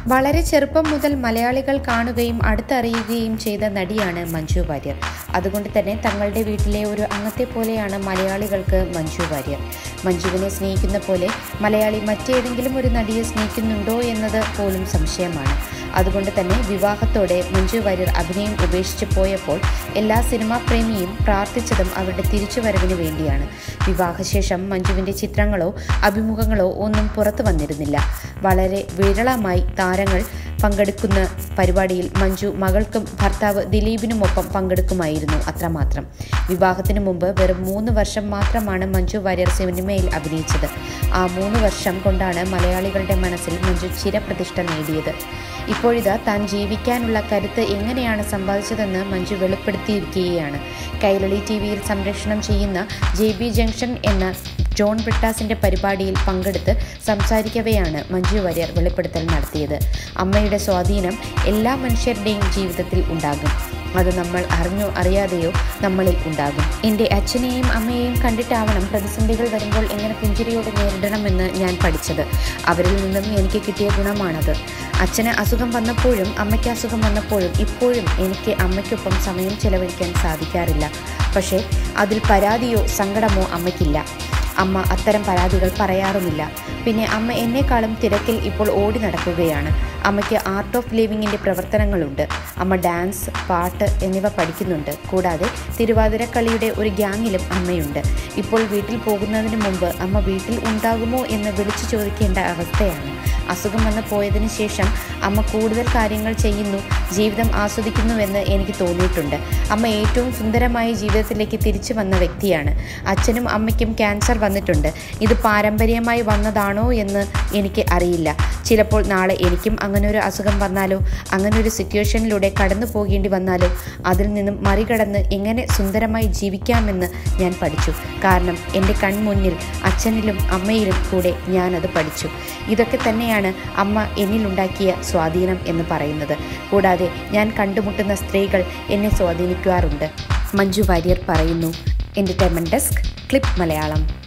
വളരെ ചെറുപ്പം മുതൽ മലയാളികൾ കാണുകയും അടുത്തറിയുകയും ചെയ്ത നടിയാണ് മഞ്ജു വാര്യർ അതുകൊണ്ട് തന്നെ തങ്ങളുടെ വീട്ടിലെ ഒരു അംഗത്തെ പോലെയാണ് മലയാളികൾക്ക് മഞ്ജു വാര്യർ മഞ്ജുവിനെ സ്നേഹിക്കുന്ന പോലെ മലയാളി മറ്റേതെങ്കിലും ഒരു നടിയെ സ്നേഹിക്കുന്നുണ്ടോ എന്നത് പോലും സംശയമാണ് അതുകൊണ്ട് തന്നെ വിവാഹത്തോടെ മഞ്ജു വാര്യർ അഭിനയം ഉപേക്ഷിച്ച് പോയപ്പോൾ എല്ലാ സിനിമാ പ്രേമിയും പ്രാർത്ഥിച്ചതും അവരുടെ തിരിച്ചുവരവിന് വേണ്ടിയാണ് വിവാഹശേഷം മഞ്ജുവിൻ്റെ ചിത്രങ്ങളോ അഭിമുഖങ്ങളോ ഒന്നും പുറത്തു വന്നിരുന്നില്ല വളരെ വിരളമായി താരങ്ങൾ പങ്കെടുക്കുന്ന പരിപാടിയിൽ മഞ്ജു മകൾക്കും ഭർത്താവ് ദിലീപിനുമൊപ്പം പങ്കെടുക്കുമായിരുന്നു അത്രമാത്രം വിവാഹത്തിന് മുമ്പ് വെറും മൂന്ന് വർഷം മാത്രമാണ് മഞ്ജു വാര്യർ സിനിമയിൽ അഭിനയിച്ചത് ആ മൂന്ന് വർഷം കൊണ്ടാണ് മലയാളികളുടെ മനസ്സിൽ മഞ്ജു ചിരപ്രതിഷ്ഠ നേടിയത് ഇപ്പോഴിതാ താൻ ജീവിക്കാനുള്ള കരുത്ത് എങ്ങനെയാണ് സമ്പാദിച്ചതെന്ന് മഞ്ജു വെളിപ്പെടുത്തിയിരിക്കുകയാണ് കൈരളി ടി വിയിൽ സംരക്ഷണം ചെയ്യുന്ന ജെ ബി ജംഗ്ഷൻ എന്ന ജോൺ ബ്രിട്ടാസിന്റെ പരിപാടിയിൽ പങ്കെടുത്ത് സംസാരിക്കവെയാണ് മഞ്ജു വാര്യർ വെളിപ്പെടുത്തൽ നടത്തിയത് അമ്മയുടെ സ്വാധീനം എല്ലാ മനുഷ്യരുടെയും ജീവിതത്തിൽ ഉണ്ടാകും അത് നമ്മൾ അറിഞ്ഞോ അറിയാതെയോ നമ്മളിൽ ഉണ്ടാകും എൻ്റെ അച്ഛനെയും അമ്മയെയും കണ്ടിട്ടാവണം പ്രതിസന്ധികൾ വരുമ്പോൾ എങ്ങനെ പുഞ്ചിരിയോടെ നേരിടണമെന്ന് ഞാൻ പഠിച്ചത് അവരിൽ നിന്നും എനിക്ക് കിട്ടിയ ഗുണമാണത് അച്ഛന് അസുഖം വന്നപ്പോഴും അമ്മയ്ക്ക് അസുഖം വന്നപ്പോഴും ഇപ്പോഴും എനിക്ക് അമ്മയ്ക്കൊപ്പം സമയം ചെലവഴിക്കാൻ സാധിക്കാറില്ല പക്ഷേ അതിൽ പരാതിയോ സങ്കടമോ അമ്മയ്ക്കില്ല അമ്മ അത്തരം പരാതികൾ പറയാറുമില്ല പിന്നെ അമ്മ എന്നെക്കാളും തിരക്കിൽ ഇപ്പോൾ ഓടി നടക്കുകയാണ് അമ്മയ്ക്ക് ആർട്ട് ഓഫ് ലിവിങ്ങിൻ്റെ പ്രവർത്തനങ്ങളുണ്ട് അമ്മ ഡാൻസ് പാട്ട് എന്നിവ പഠിക്കുന്നുണ്ട് കൂടാതെ തിരുവാതിരക്കളിയുടെ ഒരു ഗ്യാങ്ങിലും അമ്മയുണ്ട് ഇപ്പോൾ വീട്ടിൽ പോകുന്നതിന് മുമ്പ് അമ്മ വീട്ടിൽ ഉണ്ടാകുമോ എന്ന് വിളിച്ചു ചോദിക്കേണ്ട അവസ്ഥയാണ് അസുഖം വന്ന് പോയതിനു ശേഷം അമ്മ കൂടുതൽ കാര്യങ്ങൾ ചെയ്യുന്നു ജീവിതം ആസ്വദിക്കുന്നുവെന്ന് എനിക്ക് തോന്നിയിട്ടുണ്ട് അമ്മ ഏറ്റവും സുന്ദരമായ ജീവിതത്തിലേക്ക് തിരിച്ചു വന്ന വ്യക്തിയാണ് അച്ഛനും അമ്മയ്ക്കും ക്യാൻസർ വന്നിട്ടുണ്ട് ഇത് പാരമ്പര്യമായി വന്നതാണോ എന്ന് എനിക്ക് അറിയില്ല ചിലപ്പോൾ നാളെ എനിക്കും അങ്ങനെ ഒരു അസുഖം വന്നാലോ അങ്ങനെ ഒരു സിറ്റുവേഷനിലൂടെ കടന്നു പോകേണ്ടി വന്നാലോ അതിൽ നിന്നും മറികടന്ന് എങ്ങനെ സുന്ദരമായി ജീവിക്കാമെന്ന് ഞാൻ പഠിച്ചു കാരണം എൻ്റെ കൺമുന്നിൽ അച്ഛനിലും അമ്മയിലും കൂടെ ഞാനത് പഠിച്ചു ഇതൊക്കെ തന്നെയാണ് അമ്മ എന്നിലുണ്ടാക്കിയ സ്വാധീനം എന്ന് പറയുന്നത് കൂടാതെ ഞാൻ കണ്ടുമുട്ടുന്ന സ്ത്രീകൾ എന്നെ സ്വാധീനിക്കാറുണ്ട് മഞ്ജു വാര്യർ പറയുന്നു എൻ്റർടൈൻമെൻറ്റ് ഡെസ്ക് ക്ലിപ്പ് മലയാളം